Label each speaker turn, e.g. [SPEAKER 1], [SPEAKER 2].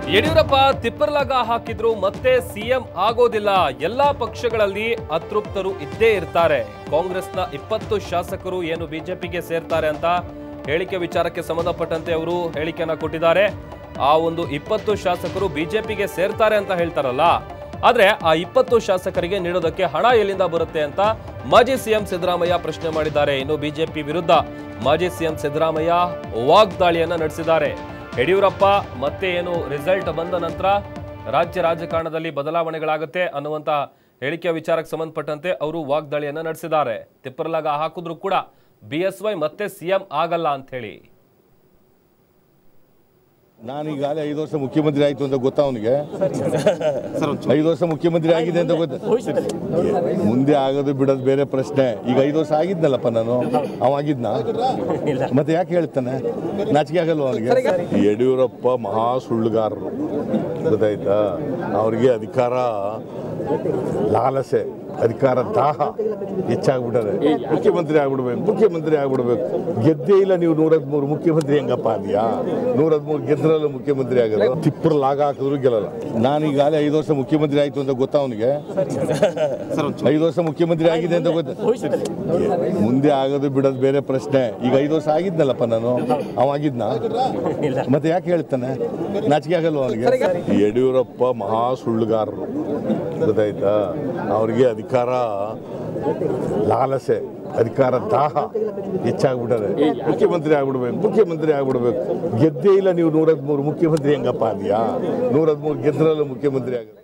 [SPEAKER 1] ಯಡಿಯೂರಪ್ಪ ತಿಪ್ಪರ್ಲಗ ಹಾಕಿದ್ರು ಮತ್ತೆ ಸಿಎಂ ಆಗೋದಿಲ್ಲ ಎಲ್ಲಾ ಪಕ್ಷಗಳಲ್ಲಿ ಅತೃಪ್ತರು ಇದ್ದೇ ಇರ್ತಾರೆ ಕಾಂಗ್ರೆಸ್ನ ಇಪ್ಪತ್ತು ಶಾಸಕರು ಏನು ಬಿಜೆಪಿಗೆ ಸೇರ್ತಾರೆ ಅಂತ ಹೇಳಿಕೆ ವಿಚಾರಕ್ಕೆ ಸಂಬಂಧಪಟ್ಟಂತೆ ಅವರು ಹೇಳಿಕೆಯನ್ನ ಕೊಟ್ಟಿದ್ದಾರೆ ಆ ಒಂದು ಇಪ್ಪತ್ತು ಶಾಸಕರು ಬಿಜೆಪಿಗೆ ಸೇರ್ತಾರೆ ಅಂತ ಹೇಳ್ತಾರಲ್ಲ ಆದ್ರೆ ಆ ಇಪ್ಪತ್ತು ಶಾಸಕರಿಗೆ ನೀಡೋದಕ್ಕೆ ಹಣ ಎಲ್ಲಿಂದ ಬರುತ್ತೆ ಅಂತ ಮಾಜಿ ಸಿಎಂ ಸಿದ್ದರಾಮಯ್ಯ ಪ್ರಶ್ನೆ ಮಾಡಿದ್ದಾರೆ ಇನ್ನು ಬಿಜೆಪಿ ವಿರುದ್ಧ ಮಾಜಿ ಸಿಎಂ ಸಿದ್ದರಾಮಯ್ಯ ವಾಗ್ದಾಳಿಯನ್ನ ನಡೆಸಿದ್ದಾರೆ ಯಡಿಯೂರಪ್ಪ ಮತ್ತೆ ಏನು ರಿಸಲ್ಟ್ ಬಂದ ನಂತರ ರಾಜ್ಯ ರಾಜಕಾರಣದಲ್ಲಿ ಬದಲಾವಣೆಗಳಾಗುತ್ತೆ ಅನ್ನುವಂತ ಹೇಳಿಕೆಯ ವಿಚಾರಕ್ಕೆ ಸಂಬಂಧಪಟ್ಟಂತೆ ಅವರು ವಾಗ್ದಾಳಿಯನ್ನ ನಡೆಸಿದ್ದಾರೆ ತಿಪ್ಪರ್ಲಾಗ ಹಾಕಿದ್ರು ಕೂಡ ಬಿ ಎಸ್ ವೈ ಮತ್ತೆ ಸಿಎಂ ಆಗಲ್ಲ ಅಂತ ಹೇಳಿ
[SPEAKER 2] ನಾನೀಗಾಗಲೇ ಐದು ವರ್ಷ ಮುಖ್ಯಮಂತ್ರಿ ಆಯ್ತು ಅಂತ ಗೊತ್ತಾ ಅವನಿಗೆ ಐದು ವರ್ಷ ಮುಖ್ಯಮಂತ್ರಿ ಆಗಿದೆ ಅಂತ ಗೊತ್ತ ಮುಂದೆ ಆಗೋದು ಬಿಡೋದು ಬೇರೆ ಪ್ರಶ್ನೆ ಈಗ ಐದು ವರ್ಷ ಆಗಿದ್ನಲ್ಲಪ್ಪ ನಾನು ಅವ ಆಗಿದ್ನ ಮತ್ತೆ ಯಾಕೆ ಹೇಳ್ತಾನೆ ನಾಚಿಕೆ ಆಗಲ್ವ ಅವನಿಗೆ ಯಡಿಯೂರಪ್ಪ ಮಹಾ ಸುಳ್ಳುಗಾರರು ಗೊತ್ತಾಯ್ತಾ ಅವ್ರಿಗೆ ಅಧಿಕಾರ ಲಾಲಸೆ ಅಧಿಕಾರ ದಾಹ ಹೆಚ್ಚಾಗ್ಬಿಟ್ಟದೆ ಮುಖ್ಯಮಂತ್ರಿ ಆಗ್ಬಿಡ್ಬೇಕು ಮುಖ್ಯಮಂತ್ರಿ ಆಗ್ಬಿಡ್ಬೇಕು ಗೆದ್ದೇ ಇಲ್ಲ ನೀವು ನೂರ ಹದಿಮೂರು ಮುಖ್ಯಮಂತ್ರಿ ಹೆಂಗಪ್ಪ ಅದೆಯಾ ನೂರ ಹದಿಮೂರು ಗೆದ್ರಲ್ಲ ಮುಖ್ಯಮಂತ್ರಿ ಆಗೋದು ತಿಪ್ಪರ್ ಲಾಗ ಹಾಕಿದ್ರು ಗೆಲ್ಲಲ್ಲ ನಾನೀಗಾಗಲೇ ಐದು ವರ್ಷ ಮುಖ್ಯಮಂತ್ರಿ ಆಯ್ತು ಅಂತ ಗೊತ್ತಾ ಅವನಿಗೆ ಐದು ವರ್ಷ ಮುಖ್ಯಮಂತ್ರಿ ಆಗಿದೆ ಅಂತ ಗೊತ್ತ ಮುಂದೆ ಆಗೋದು ಬಿಡೋದು ಬೇರೆ ಪ್ರಶ್ನೆ ಈಗ ಐದು ವರ್ಷ ಆಗಿದ್ನಲ್ಲಪ್ಪ ನಾನು ಅವ ಆಗಿದ್ನ ಮತ್ತೆ ಯಾಕೆ ಹೇಳ್ತಾನೆ ನಾಚಿಕೆ ಆಗಲ್ವ ಅವನಿಗೆ ಯಡಿಯೂರಪ್ಪ ಮಹಾ ಸುಳ್ಳುಗಾರರು ಗೊತ್ತಾಯ್ತಾ ಅವ್ರಿಗೆ ಅಧಿಕಾರ ಲಾಲಸೆ ಅಧಿಕಾರ ದಾಹ ಹೆಚ್ಚಾಗ್ಬಿಟ್ಟದೆ ಮುಖ್ಯಮಂತ್ರಿ ಆಗ್ಬಿಡ್ಬೇಕು ಮುಖ್ಯಮಂತ್ರಿ ಆಗ್ಬಿಡ್ಬೇಕು ಗೆದ್ದೇ ಇಲ್ಲ ನೀವು ನೂರ ಹದಿಮೂರು ಮುಖ್ಯಮಂತ್ರಿ ಹೆಂಗಪ್ಪ ಅದೆಯಾ ನೂರ ಹದಿಮೂರು ಗೆದ್ರಲ್ಲ ಮುಖ್ಯಮಂತ್ರಿ ಆಗೋದು